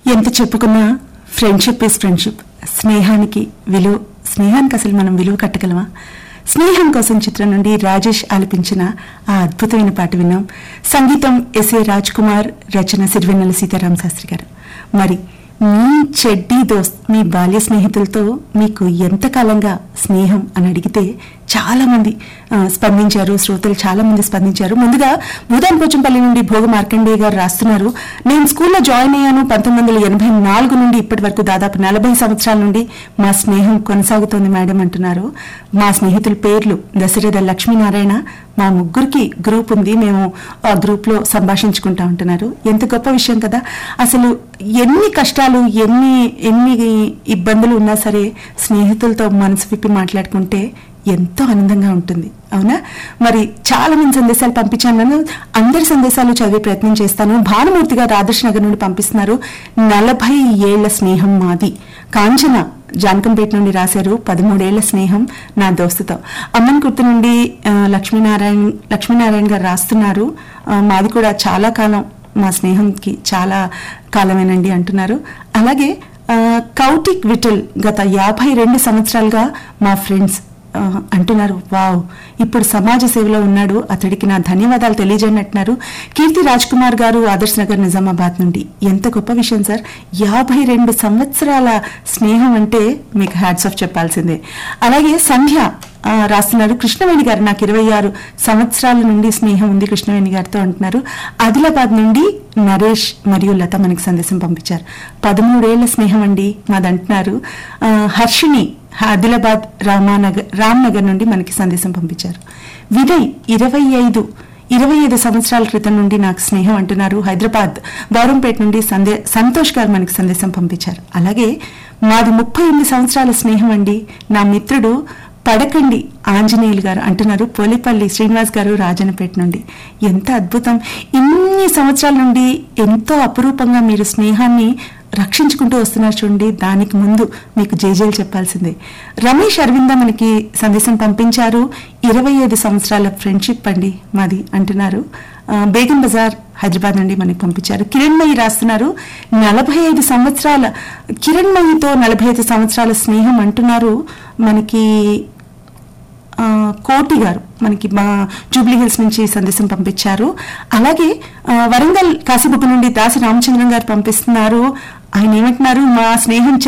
ఎంత చెప్పుకున్నా friendship is friendship స్నేహానికి విలువ స్నేహానికి అసలు మనం విలువ కట్టగలమా స్నేహం కోసం చిత్రం నుండి రాజేష్ ఆలపించిన ఆ అద్భుతమైన పాట విన్నాం సంగీతం ఎస్ఏ రాజ్ కుమార్ రచన సిరివెన్నెల సీతారామ శాస్త్రి గారు మరి మీ చెడ్డీ దోస్త్ మీ బాల్య స్నేహితులతో మీకు ఎంతకాలంగా స్నేహం అని అడిగితే చాలా మంది ఆ, స్పందించారు శ్రోతలు చాలా మంది స్పందించారు ముందుగా భూదాన్ పోచంపల్లి నుండి భోగ మార్కండేయ గారు రాస్తున్నారు నేను స్కూల్లో జాయిన్ అయ్యాను పంతొమ్మిది వందల ఎనభై నాలుగు నుండి ఇప్పటి వరకు దాదాపు నలభై సంవత్సరాల నుండి మా స్నేహం కొనసాగుతోంది మేడం అంటున్నారు మా స్నేహితుల పేర్లు దశరథ లక్ష్మీనారాయణ మా ముగ్గురికి గ్రూప్ ఉంది మేము ఆ గ్రూప్ లో సంభాషించుకుంటా ఉంటున్నారు ఎంత గొప్ప విషయం కదా అసలు ఎన్ని కష్టాలు ఎన్ని ఎన్ని ఇబ్బందులు ఉన్నా సరే స్నేహితులతో మనసు విప్పి మాట్లాడుకుంటే ఎంతో ఆనందంగా ఉంటుంది అవునా మరి చాలా మంది సందేశాలు పంపించాను నేను అందరి సందేశాలు చదివే ప్రయత్నం చేస్తాను భానుమూర్తి గారు ఆదర్శ్ నగర్ నుండి పంపిస్తున్నారు నలభై ఏళ్ల స్నేహం మాది కాంచన జానకంపేట నుండి రాశారు పదమూడేళ్ల స్నేహం నా దోస్తుతో అమ్మన్ కుర్తి నుండి ఆ, లక్ష్మీనారాయణ లక్ష్మీనారాయణ గారు రాస్తున్నారు ఆ, మాది కూడా చాలా కాలం మా స్నేహంకి చాలా కాలమేనండి అంటున్నారు అలాగే ఆ, కౌటిక్ విఠల్ గత యాభై రెండు సంవత్సరాలుగా మా ఫ్రెండ్స్ ఆ, అంటున్నారు వావ్ ఇప్పుడు సమాజ సేవలో ఉన్నాడు అతడికి నా ధన్యవాదాలు తెలియజేయండి అంటున్నారు కీర్తి రాజ్ కుమార్ గారు ఆదర్శ్ నగర్ నిజామాబాద్ నుండి ఎంత గొప్ప విషయం సార్ యాభై రెండు సంవత్సరాల స్నేహం అంటే మీకు హ్యాట్స్ ఆఫ్ చెప్పాల్సిందే అలాగే సంధ్య ఆ, రాస్తున్నారు కృష్ణవేణి గారు నాకు ఇరవై ఆరు సంవత్సరాల నుండి స్నేహం ఉంది కృష్ణవేణి గారితో అంటున్నారు ఆదిలాబాద్ నుండి నరేష్ మరియు లత మనకి సందేశం పంపించారు పదమూడేళ్ల స్నేహం అండి మాదంటున్నారు ఆ, హర్షిని ఆదిలాబాద్ రామానగర్ రామ్నగర్ నుండి మనకి సందేశం పంపించారు వినయ్ ఇరవై ఐదు ఇరవై ఐదు సంవత్సరాల క్రితం నుండి నాకు స్నేహం అంటున్నారు హైదరాబాద్ బౌరంపేట నుండి సందే సంతోష్ గారు మనకి సందేశం పంపించారు అలాగే మాది ముప్పై ఎనిమిది సంవత్సరాల స్నేహం అండి నా మిత్రుడు పడకండి ఆంజనేయులు గారు అంటున్నారు పోలిపల్లి శ్రీనివాస్ గారు రాజన్నపేట నుండి ఎంత అద్భుతం ఇన్ని సంవత్సరాల నుండి ఎంతో అపురూపంగా మీరు స్నేహాన్ని రక్షించుకుంటూ వస్తున్నారు చూడండి దానికి ముందు మీకు జేజేలు చెప్పాల్సిందే రమేష్ అరవింద మనకి సందేశం పంపించారు ఇరవై ఐదు సంవత్సరాల ఫ్రెండ్షిప్ అండి మాది అంటున్నారు ఆ, బేగం బజార్ హైదరాబాద్ నుండి మనకి పంపించారు కిరణ్మయి రాస్తున్నారు నలభై ఐదు సంవత్సరాల కిరణ్మయితో నలభై ఐదు సంవత్సరాల స్నేహం అంటున్నారు మనకి ఆ, కోటి గారు మనకి మా జూబ్లీ హిల్స్ నుంచి సందేశం పంపించారు అలాగే ఆ, వరంగల్ కాశీబుక్ నుండి దాసి రామచంద్రం గారు పంపిస్తున్నారు ఆయన ఏమంటున్నారు మా స్నేహం